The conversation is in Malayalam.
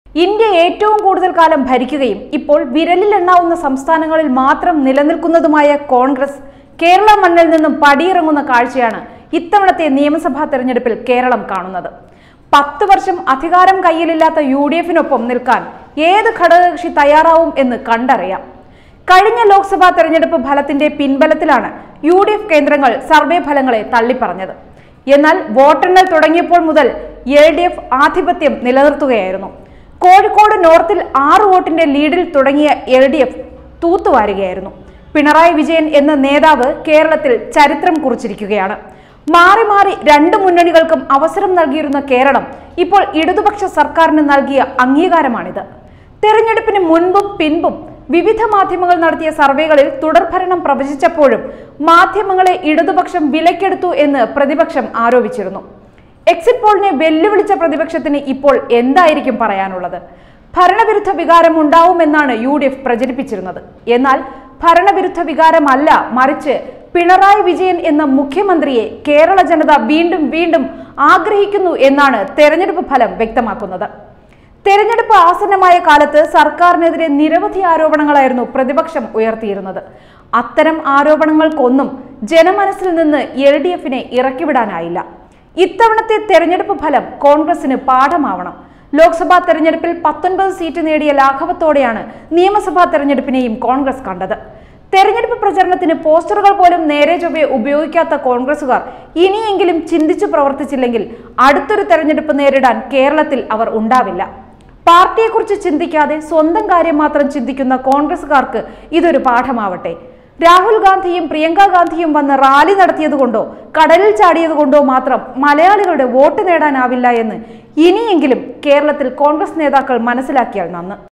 ഇന്ത്യ ഏറ്റവും കൂടുതൽ കാലം ഭരിക്കുകയും ഇപ്പോൾ വിരലിൽ എണ്ണാവുന്ന സംസ്ഥാനങ്ങളിൽ മാത്രം നിലനിൽക്കുന്നതുമായ കോൺഗ്രസ് കേരള മണ്ണിൽ നിന്നും പടിയിറങ്ങുന്ന കാഴ്ചയാണ് ഇത്തവണത്തെ നിയമസഭാ തെരഞ്ഞെടുപ്പിൽ കേരളം കാണുന്നത് പത്ത് വർഷം അധികാരം കയ്യിലില്ലാത്ത യു ഡി എഫിനൊപ്പം നിൽക്കാൻ ഏത് ഘടകകക്ഷി തയ്യാറാവും എന്ന് കണ്ടറിയാം കഴിഞ്ഞ ലോക്സഭാ തെരഞ്ഞെടുപ്പ് ഫലത്തിന്റെ പിൻബലത്തിലാണ് യു ഡി എഫ് കേന്ദ്രങ്ങൾ സർവേ ഫലങ്ങളെ തള്ളിപ്പറഞ്ഞത് എന്നാൽ വോട്ടെണ്ണൽ തുടങ്ങിയപ്പോൾ മുതൽ എൽ ഡി എഫ് ആധിപത്യം നിലനിർത്തുകയായിരുന്നു കോഴിക്കോട് നോർത്തിൽ ആറ് വോട്ടിന്റെ ലീഡിൽ തുടങ്ങിയ എൽ ഡി എഫ് തൂത്തുവാരുകയായിരുന്നു പിണറായി വിജയൻ എന്ന നേതാവ് കേരളത്തിൽ ചരിത്രം കുറിച്ചിരിക്കുകയാണ് മാറി മാറി രണ്ട് മുന്നണികൾക്കും അവസരം നൽകിയിരുന്ന കേരളം ഇപ്പോൾ ഇടതുപക്ഷ സർക്കാരിന് നൽകിയ അംഗീകാരമാണിത് തെരഞ്ഞെടുപ്പിന് മുൻപും പിൻപും വിവിധ മാധ്യമങ്ങൾ നടത്തിയ സർവേകളിൽ തുടർഭരണം പ്രവചിച്ചപ്പോഴും മാധ്യമങ്ങളെ ഇടതുപക്ഷം വിലക്കെടുത്തു എന്ന് പ്രതിപക്ഷം ആരോപിച്ചിരുന്നു എക്സിറ്റ് പോളിനെ വെല്ലുവിളിച്ച പ്രതിപക്ഷത്തിന് ഇപ്പോൾ എന്തായിരിക്കും പറയാനുള്ളത് ഭരണവിരുദ്ധ വികാരം ഉണ്ടാവുമെന്നാണ് യു ഡി എഫ് പ്രചരിപ്പിച്ചിരുന്നത് എന്നാൽ ഭരണവിരുദ്ധ വികാരമല്ല മറിച്ച് പിണറായി വിജയൻ എന്ന മുഖ്യമന്ത്രിയെ കേരള ജനത വീണ്ടും വീണ്ടും ആഗ്രഹിക്കുന്നു എന്നാണ് തെരഞ്ഞെടുപ്പ് ഫലം വ്യക്തമാക്കുന്നത് തെരഞ്ഞെടുപ്പ് ആസന്നമായ കാലത്ത് സർക്കാരിനെതിരെ നിരവധി ആരോപണങ്ങളായിരുന്നു പ്രതിപക്ഷം ഉയർത്തിയിരുന്നത് അത്തരം ആരോപണങ്ങൾക്കൊന്നും ജനമനസ്സിൽ നിന്ന് എൽ ഡി എഫിനെ ഇറക്കിവിടാനായില്ല ഇത്തവണത്തെ തെരഞ്ഞെടുപ്പ് ഫലം കോൺഗ്രസിന് പാഠമാവണം ലോക്സഭാ തെരഞ്ഞെടുപ്പിൽ പത്തൊൻപത് സീറ്റ് നേടിയ ലാഘവത്തോടെയാണ് നിയമസഭാ തെരഞ്ഞെടുപ്പിനെയും കോൺഗ്രസ് കണ്ടത് തെരഞ്ഞെടുപ്പ് പ്രചരണത്തിന് പോസ്റ്ററുകൾ പോലും നേരെ ചൊവ്വെ ഉപയോഗിക്കാത്ത കോൺഗ്രസുകാർ ഇനിയെങ്കിലും ചിന്തിച്ചു പ്രവർത്തിച്ചില്ലെങ്കിൽ അടുത്തൊരു തെരഞ്ഞെടുപ്പ് നേരിടാൻ കേരളത്തിൽ അവർ ഉണ്ടാവില്ല പാർട്ടിയെക്കുറിച്ച് ചിന്തിക്കാതെ സ്വന്തം കാര്യം മാത്രം ചിന്തിക്കുന്ന കോൺഗ്രസുകാർക്ക് ഇതൊരു പാഠമാവട്ടെ രാഹുൽ ഗാന്ധിയും പ്രിയങ്ക ഗാന്ധിയും വന്ന് റാലി നടത്തിയതുകൊണ്ടോ കടലിൽ ചാടിയതുകൊണ്ടോ മാത്രം മലയാളികളുടെ വോട്ട് നേടാനാവില്ല എന്ന് ഇനിയെങ്കിലും കേരളത്തിൽ കോൺഗ്രസ് നേതാക്കൾ മനസ്സിലാക്കിയാൽ നന്ന്